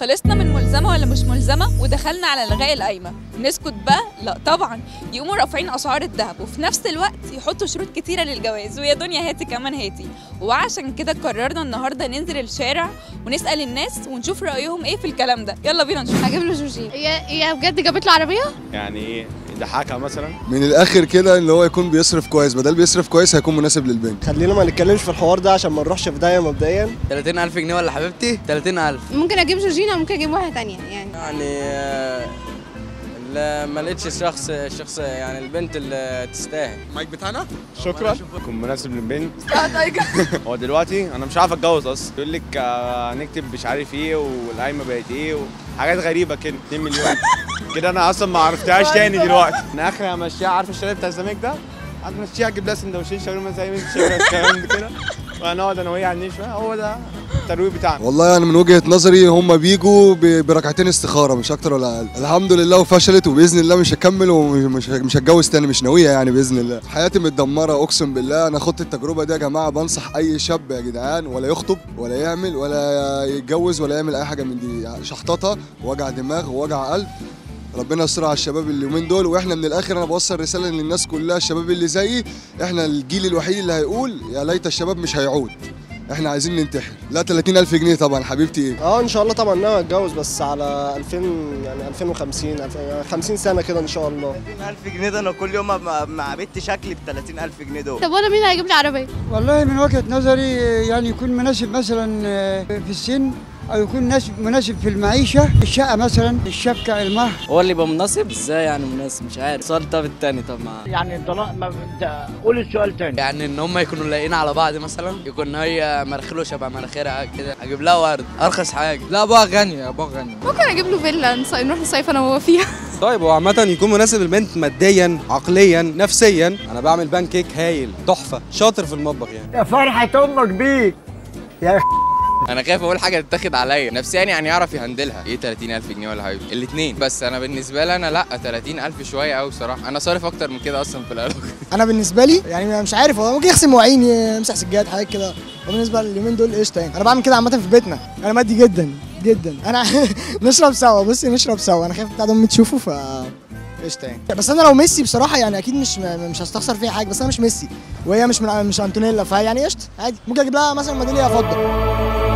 خلصنا من ملزمة ولا مش ملزمة ودخلنا على الغاء القايمة نسكت بقى؟ لا طبعا يقوموا رافعين أسعار الذهب وفي نفس الوقت يحطوا شروط كتيرة للجواز ويا دنيا هاتي كمان هاتي وعشان كده قررنا النهاردة ننزل الشارع ونسأل الناس ونشوف رأيهم ايه في الكلام ده يلا بينا نشوف هجيب له جورجين هي هي بجد جابت له عربيه يعني ايه يضحكها مثلا من الاخر كده اللي هو يكون بيصرف كويس بدل بيصرف كويس هيكون مناسب للبنت خلينا ما نتكلمش في الحوار ده عشان ما نروحش في داهيه مبدئيا 30000 جنيه ولا حبيبتي 30000 ممكن اجيب جورجينا وممكن اجيب واحده تانية يعني يعني آه، لا ما لقيتش الشخص الشخص يعني البنت اللي تستاهل المايك بتاعنا شكرا يكون مناسب للبنت هو دلوقتي انا مش عارف اتجوز اصلا يقول لك آه، هنكتب مش عارف ايه والقايمه بقت ايه وحاجات غريبه كده 2 مليون كده انا اصلا ما عرفتهاش تاني دلوقتي انا اخري همشيها عارف الشارع بتاع الزمالك ده هتمشيها اجيب لها سندوتشين شاورما زي ما انت شايفه الكلام ده كده وهنقعد انا وهي على النشوه هو ده الترويج بتاعنا والله انا من وجهه نظري هم بيجوا ب- بركعتين استخاره مش اكتر ولا اقل الحمد لله وفشلت وباذن الله مش هكمل ومش مش هتجوز تاني مش ناويه يعني باذن الله حياتي متدمره اقسم بالله انا خدت التجربه دي يا جماعه بنصح اي شاب يا جدعان ولا يخطب ولا يعمل ولا يتجوز ولا يعمل اي حاجه من دي يعني شحططه ووجع دماغ ووجع قلب ربنا يستر على الشباب اليومين دول واحنا من الاخر انا بوصل رساله للناس كلها الشباب اللي زيي احنا الجيل الوحيد اللي هيقول يا ليت الشباب مش هيعود احنا عايزين ننتحر لا 30000 جنيه طبعا حبيبتي ايه اه ان شاء الله طبعا ناوي اتجوز بس على 2000 يعني 2050 2000 50 سنه كده ان شاء الله 30000 جنيه ده انا كل يوم مع- مع بنت شكلي ب 30000 جنيه دول طب وانا مين هيجيب لي عربيه والله من وجهة نظري يعني يكون مناسب مثلا آه، في السن أو يكون ناسب- مناسب في المعيشة الشقة مثلا الشبكة المهر هو اللي يبقى مناسب ازاي يعني مناسب مش عارف السؤال طب التاني طب ما يعني الطلاق ما قول السؤال تاني يعني ان هم يكونوا لاقيين على بعض مثلا يكون هي مناخيره شبه مناخيرها كده اجيب لها ورد ارخص حاجه لا ابوها غني ابوها غني ممكن اجيب له فيلا نص- نروح نصيف انا وهو فيها طيب هو عامة يكون مناسب للبنت ماديا عقليا نفسيا انا بعمل بان كيك هايل تحفة شاطر في المطبخ يعني يا فرحة أمك بيك انا خايف اقول حاجه تتاخد عليا نفسيا يعني يعرف يهندلها ايه 30000 جنيه ولا حبيبي الاثنين بس انا بالنسبه لي انا لا 30000 شويه قوي بصراحه انا صارف اكتر من كده اصلا في العلاقه انا بالنسبه لي يعني مش عارف هو ممكن يغسل مواعين يمسح سجاد حاجات كده وبالنسبه لليومين دول قشطه يعني انا بعمل كده عامه في بيتنا انا مادي جدا جدا انا نشرب سوا بصي نشرب سوا انا خايف بتاع امي تشوفه ف قشطه يعني بس انا لو ميسي بصراحه يعني اكيد مش مش هستخسر فيها حاجه بس انا مش ميسي وهي مش من مش انتونيلا فيعني قشطه عادي ممكن اجيب لها مثلا ميداليه فضه